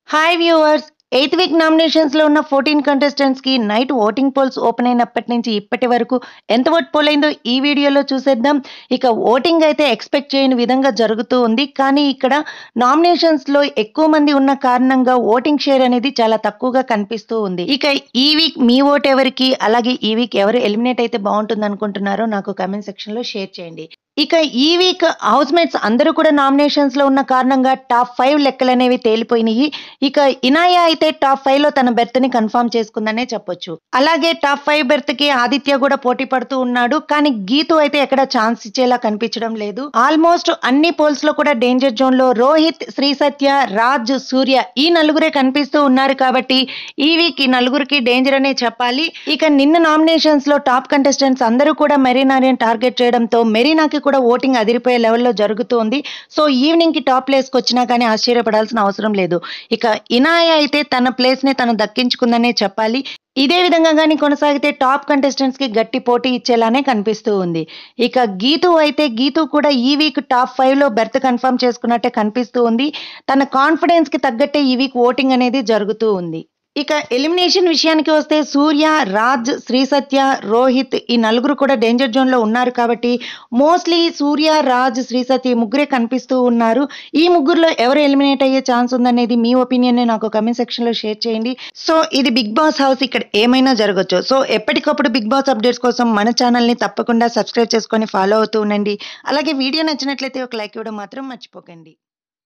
hi viewers eighth week nominations లో ఉన్న fourteen contestants కి నైట్ ఓటింగ్ పోల్స్ ఓపెన్ అయినప్పటి నుంచి ఇప్పటి వరకు ఎంత ఓట్ పోల్ అయిందో ఈ వీడియోలో చూసేద్దాం ఇక ఓటింగ్ అయితే ఎక్స్పెక్ట్ చేయని విధంగా జరుగుతూ ఉంది కానీ ఇక్కడ నామినేషన్స్ లో ఎక్కువ మంది ఉన్న కారణంగా ఓటింగ్ షేర్ అనేది చాలా తక్కువగా కనిపిస్తూ ఉంది ఇక ఈ వీక్ మీ ఓట్ ఎవరికి అలాగే ఈ వీక్ ఎవరు ఎలిమినేట్ అయితే బాగుంటుంది అనుకుంటున్నారో నాకు కమెంట్ సెక్షన్ లో షేర్ చేయండి ఇక ఈ వీక్ హౌస్ మేట్స్ అందరూ కూడా నామినేషన్స్ లో ఉన్న కారణంగా టాప్ ఫైవ్ లెక్కలు అనేవి తేలిపోయినాయి ఇక ఇనాయా అయితే టాప్ ఫైవ్ లో తన బెర్త్ ని కన్ఫర్మ్ చేసుకుందనే చెప్పొచ్చు అలాగే టాప్ ఫైవ్ బెర్త్ కి ఆదిత్య కూడా పోటీ పడుతూ ఉన్నాడు కానీ గీతు అయితే ఎక్కడ ఛాన్స్ ఇచ్చేలా కనిపించడం లేదు ఆల్మోస్ట్ అన్ని పోల్స్ లో కూడా డేంజర్ జోన్ లో రోహిత్ శ్రీ సత్య రాజ్ సూర్య ఈ నలుగురే కనిపిస్తూ ఉన్నారు కాబట్టి ఈ వీక్ ఈ నలుగురికి డేంజర్ అనే చెప్పాలి ఇక నిన్న నామినేషన్స్ లో టాప్ కంటెస్టెంట్స్ అందరూ కూడా మెరీనాని టార్గెట్ చేయడంతో మెరీనాకి కూడా ఓటింగ్ అదిరిపోయే లెవెల్లో జరుగుతుంది సో ఈవినింగ్ కి టాప్ ప్లేస్ కి వచ్చినా కానీ ఆశ్చర్యపడాల్సిన అవసరం లేదు ఇక ఇనాయ అయితే తన ప్లేస్ ని తను దక్కించుకుందనే చెప్పాలి ఇదే విధంగా కానీ కొనసాగితే టాప్ కంటెస్టెంట్స్ కి గట్టి పోటీ ఇచ్చేలానే కనిపిస్తూ ఉంది ఇక గీతు అయితే గీతు కూడా ఈ వీక్ టాప్ ఫైవ్ లో బెర్త్ కన్ఫర్మ్ చేసుకున్నట్టే కనిపిస్తూ ఉంది తన కాన్ఫిడెన్స్ కి తగ్గట్టే ఈ వీక్ ఓటింగ్ అనేది జరుగుతూ ఉంది ఇక ఎలిమినేషన్ విషయానికి వస్తే సూర్య రాజ్ శ్రీ సత్య రోహిత్ ఈ నలుగురు కూడా డేంజర్ జోన్ లో ఉన్నారు కాబట్టి మోస్ట్లీ సూర్య రాజ్ శ్రీ సత్య ఈ ముగ్గురే కనిపిస్తూ ఉన్నారు ఈ ముగ్గురులో ఎవరు ఎలిమినేట్ అయ్యే ఛాన్స్ ఉందనేది మీ ఒపీనియన్ నాకు కమెంట్ సెక్షన్ లో షేర్ చేయండి సో ఇది బిగ్ బాస్ హౌస్ ఇక్కడ ఏమైనా జరగచ్చు సో ఎప్పటికప్పుడు బిగ్ బాస్ అప్డేట్స్ కోసం మన ఛానల్ ని తప్పకుండా సబ్స్క్రైబ్ చేసుకొని ఫాలో అవుతూ ఉండండి అలాగే వీడియో నచ్చినట్లయితే ఒక లైక్ ఇవ్వడం మాత్రం మర్చిపోకండి